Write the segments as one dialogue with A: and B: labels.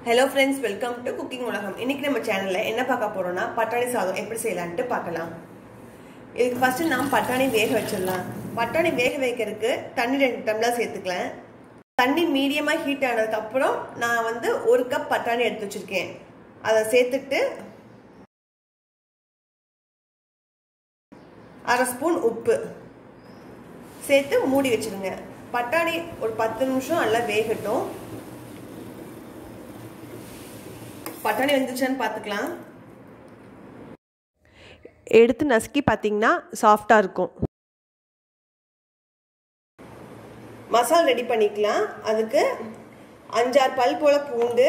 A: hello friends welcome to cooking உலகம் இன்னைக்கு நம்ம சேனல்ல என்ன பார்க்க போறோம்னா பட்டாணி சாதம் எப்படி செய்யலான்ட்டு பார்க்கலாம் இதுக்கு ஃபர்ஸ்ட் நாம் பட்டாணி வேக வச்சிடலாம் பட்டாணி வேக வைக்கிறதுக்கு தண்ணி ரெண்டு டம்ளர் சேர்த்துக்கலாம் தண்ணி மீடியமாக ஹீட் ஆனதுக்கு அப்புறம் நான் வந்து ஒரு கப் பட்டாணி எடுத்து வச்சிருக்கேன் அதை சேர்த்துட்டு அரை ஸ்பூன் உப்பு சேர்த்து மூடி வச்சிருங்க பட்டாணி ஒரு பத்து நிமிஷம் நல்லா வேகட்டும் பட்டாணி வெந்துச்சான்னு பார்த்துக்கலாம் எடுத்து நசுக்கி பார்த்தீங்கன்னா சாஃப்டாக இருக்கும் மசாலா ரெடி பண்ணிக்கலாம் அதுக்கு அஞ்சாறு பல் போல் பூண்டு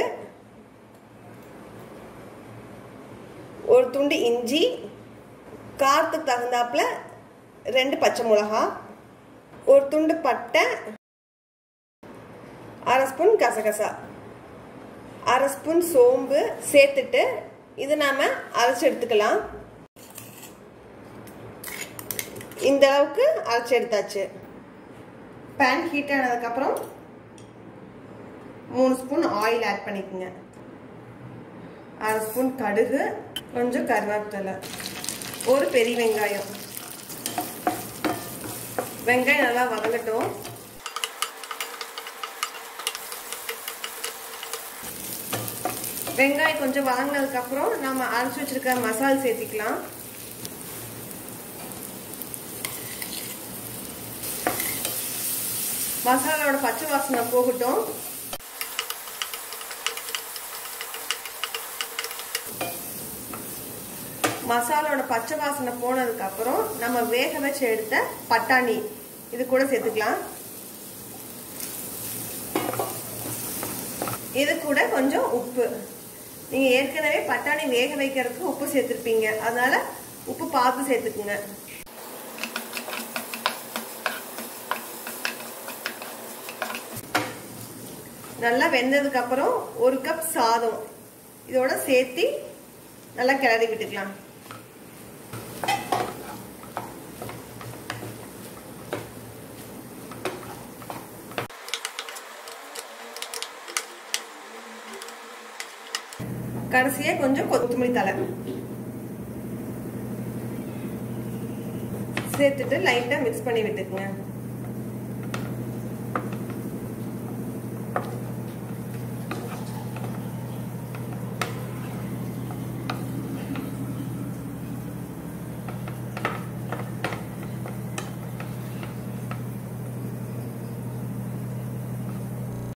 A: ஒரு துண்டு இஞ்சி காரத்துக்கு தகுந்தாப்புல ரெண்டு பச்சை மிளகா ஒரு துண்டு பட்டை அரை ஸ்பூன் கசகசா அரை ஸ்பூன் சோம்பு சேர்த்துட்டு இது நாம் அரைச்சி எடுத்துக்கலாம் இந்த அளவுக்கு அரைச்சி எடுத்தாச்சு பேன் ஹீட் ஆனதுக்கப்புறம் மூணு ஸ்பூன் ஆயில் ஆட் பண்ணிக்கோங்க அரை ஸ்பூன் கடுகு கொஞ்சம் கருவேப்பிலை ஒரு பெரிய வெங்காயம் வெங்காயம் நல்லா வதங்கட்டும் வெங்காயம் கொஞ்சம் வதங்கினதுக்கு அப்புறம் நம்ம அரைச்சி வச்சிருக்க மசாலா சேர்த்திக்கலாம் மசாலாவோட பச்சை வாசனை போகட்டும் மசாலாவோட பச்சை வாசனை போனதுக்கு அப்புறம் நம்ம வேக வச்சு எடுத்த பட்டாணி இது கூட சேர்த்துக்கலாம் இது கூட கொஞ்சம் உப்பு நீங்க ஏற்கனவே பட்டாணி வேக வைக்கிறதுக்கு உப்பு சேர்த்துருப்பீங்க அதனால உப்பு பார்த்து சேர்த்துக்குங்க நல்லா வெந்ததுக்கு அப்புறம் ஒரு கப் சாதம் இதோட சேர்த்து நல்லா கிளறி விட்டுக்கலாம் கடைசியா கொஞ்சம் கொத்தமல்லி தலை சேர்த்துட்டு லைட்டா மிக்ஸ் பண்ணி விட்டுக்குங்க